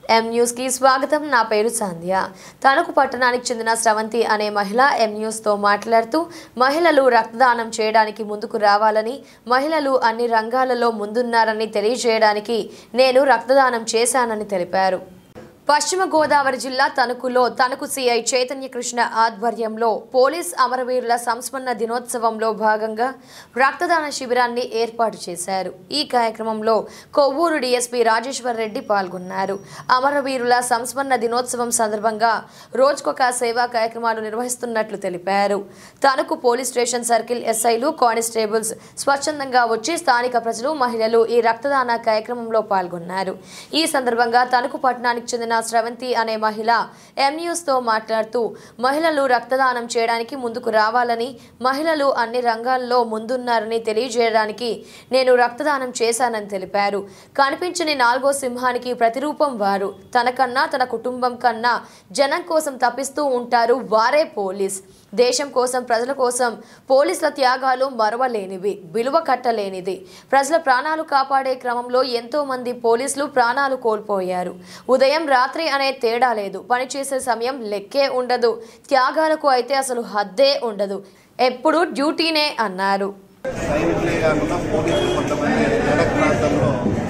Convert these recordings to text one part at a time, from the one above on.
ఎం న్యూస్కి స్వాగతం నా పేరు సంధ్య తణుకు పట్టణానికి చెందిన స్రవంతి అనే మహిళ ఎం న్యూస్తో మాట్లాడుతూ మహిళలు రక్తదానం చేయడానికి ముందుకు రావాలని మహిళలు అన్ని రంగాలలో ముందున్నారని తెలియజేయడానికి నేను రక్తదానం చేశానని తెలిపారు పశ్చిమ గోదావరి జిల్లా తణుకులో తణుకు సిఐ చైతన్య కృష్ణ ఆధ్వర్యంలో పోలీస్ అమరవీరుల సంస్మరణ దినోత్సవంలో భాగంగా రక్తదాన శిబిరాన్ని ఏర్పాటు చేశారు ఈ కార్యక్రమంలో కొవ్వూరు డీఎస్పీ రాజేశ్వర్ రెడ్డి పాల్గొన్నారు అమరవీరుల సంస్మరణ దినోత్సవం సందర్భంగా రోజుకొక సేవా కార్యక్రమాలు నిర్వహిస్తున్నట్లు తెలిపారు తణుకు పోలీస్ స్టేషన్ సర్కిల్ ఎస్ఐలు కానిస్టేబుల్స్ స్వచ్ఛందంగా వచ్చి స్థానిక ప్రజలు మహిళలు ఈ రక్తదాన కార్యక్రమంలో పాల్గొన్నారు ఈ సందర్భంగా తణుకు పట్టణానికి చెందిన స్రవంతి అనే మహిళ ఎంన్యూస్తో మాట్లాడుతూ మహిళలు రక్తదానం చేయడానికి ముందుకు రావాలని మహిళలు అన్ని రంగాల్లో ముందున్నారని తెలియజేయడానికి నేను రక్తదానం చేశానని తెలిపారు కనిపించని నాలుగో సింహానికి ప్రతిరూపం వారు తనకన్నా తన కుటుంబం కన్నా జనం కోసం తప్పిస్తూ ఉంటారు వారే పోలీస్ దేశం కోసం ప్రజల కోసం పోలీసుల త్యాగాలు మరవలేనివి విలువ కట్టలేనిది ప్రజల ప్రాణాలు కాపాడే క్రమంలో ఎంతో మంది పోలీసులు ప్రాణాలు కోల్పోయారు ఉదయం రాత్రి అనే తేడా లేదు పనిచేసే సమయం లెక్కే ఉండదు త్యాగాలకు అయితే అసలు హద్దే ఉండదు ఎప్పుడు డ్యూటీనే అన్నారు సైనికులే కాకుండా పోలీసులు కొంతమంది ఎడక్ ప్రాంతంలో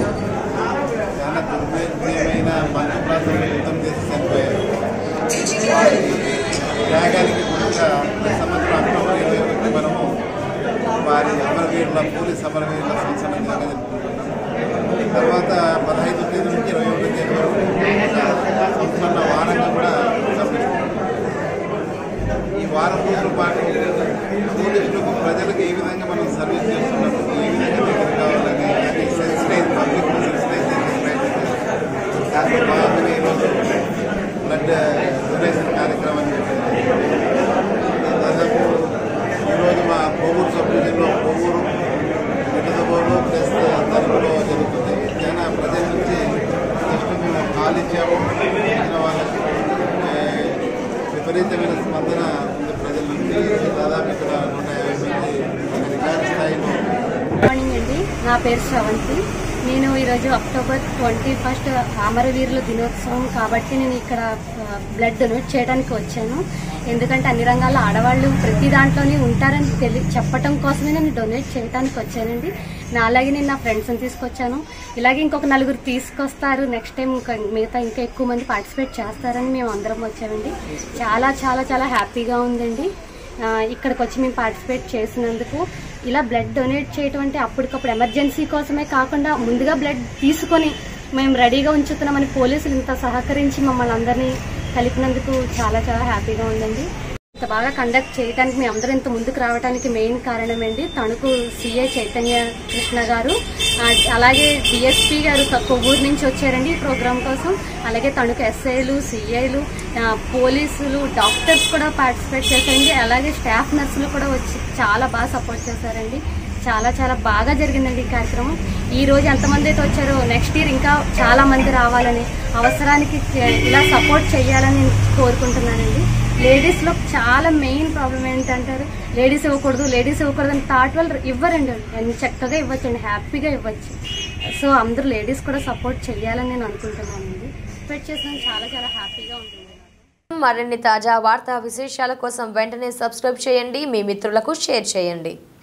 చాలా దుర్భేద్యమైన బంధు ప్రాంతంలో యుద్ధం చేసి చనిపోయారు వారి త్యాగానికి గుర్తుగా ప్రతి సంవత్సరం అక్టోబర్ ఇరవై ఒకటి మనము వారి అమరవీరుల పోలీస్ అమరవీరుల సంవత్సరంగా జరుపుకుంటున్నాం తర్వాత పదహైదు తేదీ నుంచి ఇరవై ఒకటి తేదీ వరకు ఒక సంస్మరణ వారంగా కూడా నిర్వహిస్తున్నాం ఈ వారం రోజుల పాటు పోలీసులకు ప్రజలకు ఏ విధంగా మనం సర్వీస్ చేస్తున్నాము ఏ విధంగా దగ్గర కావాలని అది సెన్సిటైజ్ పబ్లిక్ సెన్సిటైజ్ చేసే ప్రయత్నం చేస్తున్నాం దాంట్లో భాగంగా ఈరోజు బ్లడ్ డొనేషన్ కార్యక్రమం చేశారు దాదాపు ఈరోజు మా కోవూరు సబ్ డివిజన్లో కోవూరు నిడదవోలు ప్లస్ తణుకులో జరుగుతుంది చాలా ప్రజల నుంచి జస్ట్ మేము కాల్ ఇచ్చాము ఇచ్చిన వాళ్ళకి ఏ, విపరీతమైన స్పందన ఉంది ప్రజల నుంచి దాదాపు ఇక్కడ నూట యాభై మంది రికార్డు స్థాయిలో మార్నింగ్ అండి నా పేరు శ్రవంతి నేను ఈరోజు అక్టోబర్ ట్వంటీ ఫస్ట్ అమరవీరుల దినోత్సవం కాబట్టి నేను ఇక్కడ ఆ, బ్లడ్ డొనేట్ చేయడానికి వచ్చాను ఎందుకంటే అన్ని రంగాల ఆడవాళ్ళు ప్రతి దాంట్లోనే ఉంటారని తెలి చెప్పటం కోసమే నేను డొనేట్ చేయడానికి వచ్చానండి నా అలాగే నేను నా ఫ్రెండ్స్ని తీసుకొచ్చాను ఇలాగే ఇంకొక నలుగురు తీసుకొస్తారు నెక్స్ట్ టైం ఇంకా మిగతా ఇంకా ఎక్కువ మంది పార్టిసిపేట్ చేస్తారని మేము అందరం వచ్చామండి చాలా చాలా చాలా హ్యాపీగా ఉందండి ఆ, ఇక్కడికి వచ్చి మేము పార్టిసిపేట్ చేసినందుకు ఇలా బ్లడ్ డొనేట్ చేయటం అంటే అప్పటికప్పుడు ఎమర్జెన్సీ కోసమే కాకుండా ముందుగా బ్లడ్ తీసుకొని మేము రెడీగా ఉంచుతున్నామని పోలీసులు ఇంత సహకరించి మమ్మల్ని అందరినీ కలిపినందుకు చాలా చాలా హ్యాపీగా ఉందండి ఇంత బాగా కండక్ట్ చేయడానికి మీ అందరూ ఇంత ముందుకు రావడానికి మెయిన్ కారణం ఏంటి తణుకు సిఐ చైతన్య కృష్ణ గారు ఆ, అలాగే డిఎస్పీ గారు కొవ్వూరు నుంచి వచ్చారండి ఈ ప్రోగ్రామ్ కోసం అలాగే తణుకు ఎస్ఐలు సిఐలు పోలీసులు డాక్టర్స్ కూడా పార్టిసిపేట్ చేశారండి అలాగే స్టాఫ్ నర్సులు కూడా వచ్చి చాలా బాగా సపోర్ట్ చేశారండి చాలా చాలా బాగా జరిగిందండి ఈ కార్యక్రమం ఈ రోజు ఎంతమంది అయితే వచ్చారో నెక్స్ట్ ఇయర్ ఇంకా చాలా మంది రావాలని అవసరానికి చే- ఇలా సపోర్ట్ చేయాలని నేను కోరుకుంటున్నానండి లేడీస్లో చాలా మెయిన్ ప్రాబ్లం ఏంటంటారు లేడీస్ ఇవ్వకూడదు లేడీస్ ఇవ్వకూడదు అని థాట్ వాళ్ళు ఇవ్వరండి అన్ని చక్కగా ఇవ్వచ్చండి హ్యాపీగా ఇవ్వచ్చు సో అందరూ లేడీస్ కూడా సపోర్ట్ చేయాలని నేను అనుకుంటున్నానండి ఎక్స్పెక్ట్ చేసిన చాలా చాలా హ్యాపీగా ఉంటుంది నాకు. మరిన్ని తాజా వార్తా విశేషాల కోసం వెంటనే సబ్స్క్రైబ్ చేయండి మీ మిత్రులకు షేర్ చేయండి